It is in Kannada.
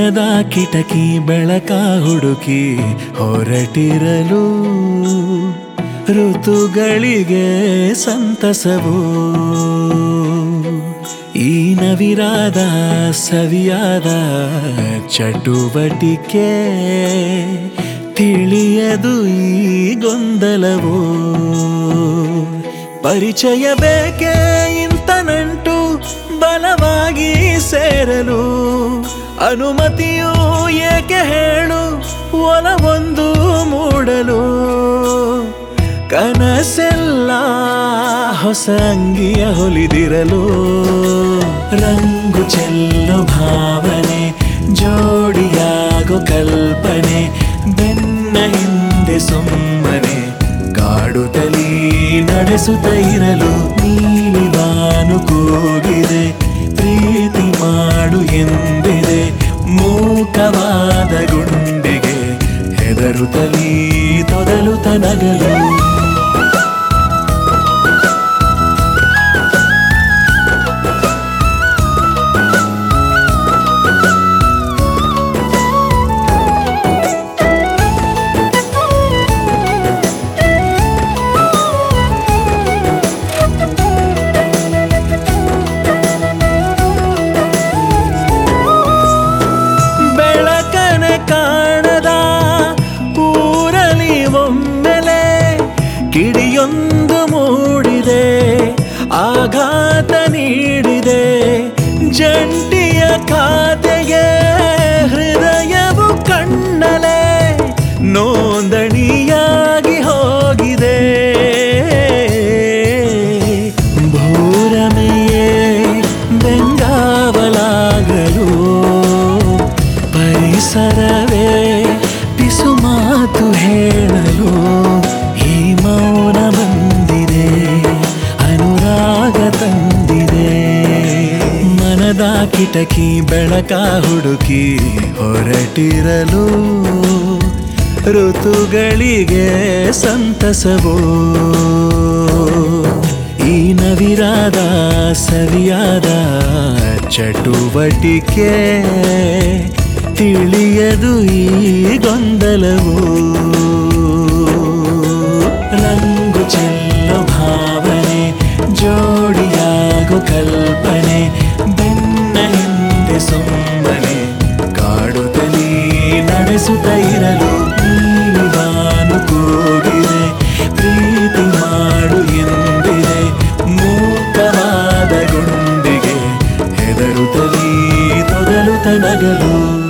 ಮನದ ಕಿಟಕಿ ಬೆಳಕ ಹುಡುಕಿ ಹೊರಟಿರಲು ಋತುಗಳಿಗೆ ಸಂತಸವು ಈ ನವಿರಾದ ಸವಿಯಾದ ಚಟುವಟಿಕೆ ತಿಳಿಯದು ಈ ಗೊಂದಲವು ಪರಿಚಯ ಬೇಕೇ ಇಂಥ ನಂಟು ಬಲವಾಗಿ ಸೇರಲು ಅನುಮತಿಯೂ ಏಕೆ ಹೇಳು ಒಲವೊಂದು ಮೂಡಲು ಕನಸೆಲ್ಲ ಹೊಸ ಅಂಗಿಯ ಹೊಲಿದಿರಲು ರಂಗು ಚೆಲ್ಲು ಭಾವನೆ ಜೋಡಿಯಾಗೋ ಕಲ್ಪನೆ ಬೆನ್ನ ಹಿಂದೆ ಸುಮ್ಮನೆ ಕಾಡುತ್ತಲೀ ನಡೆಸುತ್ತ ಇರಲು ನೀಲಿ ಬಾನು ಕೂಗಿದೆ ಪ್ರೀತಿ ಮಾಡು ಎಂದಿದೆ ಮೂಕವಾದ ಗುಂಡಿಗೆ ಹೆದರುತ್ತಲೀ ತೊದಲುತ್ತ ನಗಲು ಬೆಳಕನೆ ಕಾಣದ ಊರಲಿ ಒಮ್ಮೆಲೆ ಕಿಡಿಯೊಂದು ಮೂಡಿದೆ ಆಘಾತ ನೀಡಿದೆ ಜಂಟಿಯ ಖಾತೆಗೆ ಹೃದಯವು ಕಣ್ಣಲೆ ನೋಂದಣಿಯಾಗಿ ಹೋಗಿದೆ ಭೂರಮೆಯೇ ಬೆಂಗಾವಲಾಗಲು ಪರಿಸರವೇ ಪಿಸು ಮಾತು ಹೇಳಲು ಈ ಮೌನ ಬಂದಿದೆ ಅನುರಾಗ ತಂದಿದೆ ಮನದ ಕಿಟಕಿ ಬೆಳಕ ಹುಡುಕಿ ಹೊರಟಿರಲು ಋತುಗಳಿಗೆ ಸಂತಸವೋ ಈ ನವಿರಾದ ಸವಿಯಾದ ಚಟುವಟಿಕೆ ತಿಳಿಯದು ಈ ಗೊಂದಲವು ರಂಗು ಚೆಲ್ಲೋ ಭಾವನೆ ಜೋಡಿಯಾಗೋ ಕಲ್ಪನೆ ಬೆನ್ನ ಹಿಂದೆ ಸುಮ್ಮನೆ ಕಾಡುತ್ತಲೀ ನಡೆಸುತ್ತ ಇರಲು ನೀಲಿ ಬಾನು ಕೂಗಿದೆ ಪ್ರೀತಿ ಮಾಡು ಎಂದಿದೆ ಮೂಕವಾದ ಗುಂಡಿಗೆ ಹೆದರುತ್ತಲೀ ತೊದಲುತ್ತ ನಗಲು